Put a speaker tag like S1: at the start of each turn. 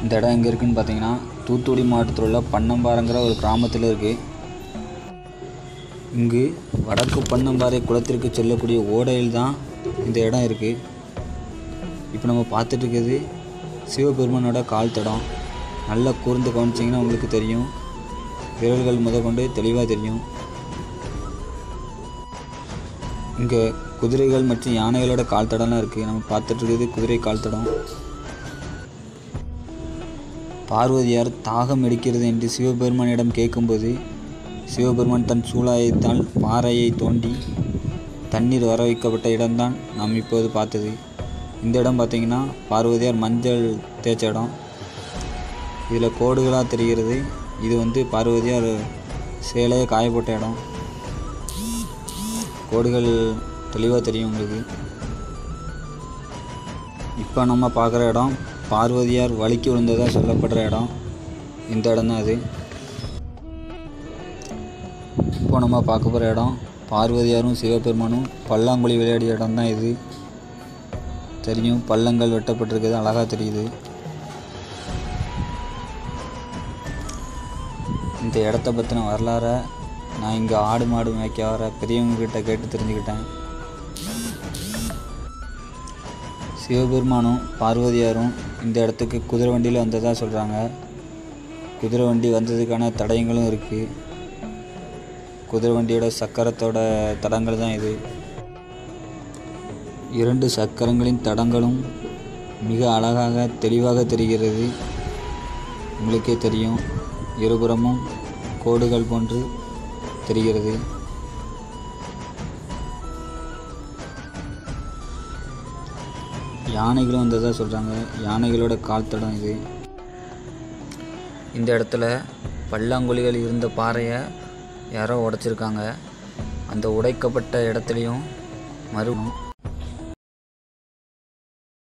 S1: இந்த இடம் எங்கே இருக்குன்னு பார்த்தீங்கன்னா தூத்துக்குடி மாவட்டத்தில் உள்ள பன்னம்பாறைங்கிற ஒரு கிராமத்தில் இருக்குது இங்கு வடக்கு பன்னம்பாறை குளத்திற்கு செல்லக்கூடிய ஓடையில் தான் இந்த இடம் இருக்குது இப்போ நம்ம பார்த்துட்டு இருக்கிறது சிவபெருமானோட கால் தடம் நல்லா கூர்ந்து கவனிச்சிங்கன்னா உங்களுக்கு தெரியும் விரல்கள் முத கொண்டு தெளிவாக தெரியும் இங்கே குதிரைகள் மற்றும் யானைகளோட கால் தடம்லாம் இருக்குது நம்ம பார்த்துட்டு இருக்கிறது குதிரை கால் தடம் பார்வதியார் தாகம் எடுக்கிறது என்று சிவபெருமானிடம் கேட்கும்போது சிவபெருமான் தன் சூலாயத்தால் பாறையை தோண்டி தண்ணீர் வர வைக்கப்பட்ட இடம்தான் நாம் இப்போது பார்த்தது இந்த இடம் பார்த்தீங்கன்னா பார்வதியார் மஞ்சள் தேய்ச்ச இடம் இதில் கோடுகளாக தெரிகிறது இது வந்து பார்வதியார் சேலையை காய போட்ட இடம் கோடுகள் தெளிவாக தெரியும் உங்களுக்கு இப்போ நம்ம பார்க்குற இடம் பார்வதியார் வலிக்கு விழுந்ததாக சொல்லப்படுற இடம் இந்த இடம் தான் அது இப்போ நம்ம பார்க்க போகிற இடம் பார்வதியாரும் சிவபெருமானும் பல்லாங்குழி விளையாடிய இடம் தான் இது தெரியும் பள்ளங்கள் வெட்டப்பட்டிருக்குது அழகாக தெரியுது இந்த இடத்த பற்றின வரலாறை நான் இங்கே ஆடு மாடு மேய்க்க வர பெரியவங்க கிட்ட கேட்டு தெரிஞ்சுக்கிட்டேன் சிவபெருமானும் பார்வதியாரும் இந்த இடத்துக்கு குதிரை வண்டியில் வந்ததாக சொல்கிறாங்க குதிரை வண்டி வந்ததுக்கான தடயங்களும் இருக்குது குதிரை வண்டியோட சக்கரத்தோட தடங்கள் தான் இது இரண்டு சக்கரங்களின் தடங்களும் மிக அழகாக தெளிவாக தெரிகிறது உங்களுக்கே தெரியும் இருபுறமும் கோடுகள் போன்று தெரிகிறது யானைகளும் வந்ததாக சொல்கிறாங்க யானைகளோட கால் தடம் இது இந்த இடத்துல பல்லாங்குழிகள் இருந்த பாறையை யாரோ உடைச்சிருக்காங்க அந்த உடைக்கப்பட்ட இடத்துலையும் மறுபடியும்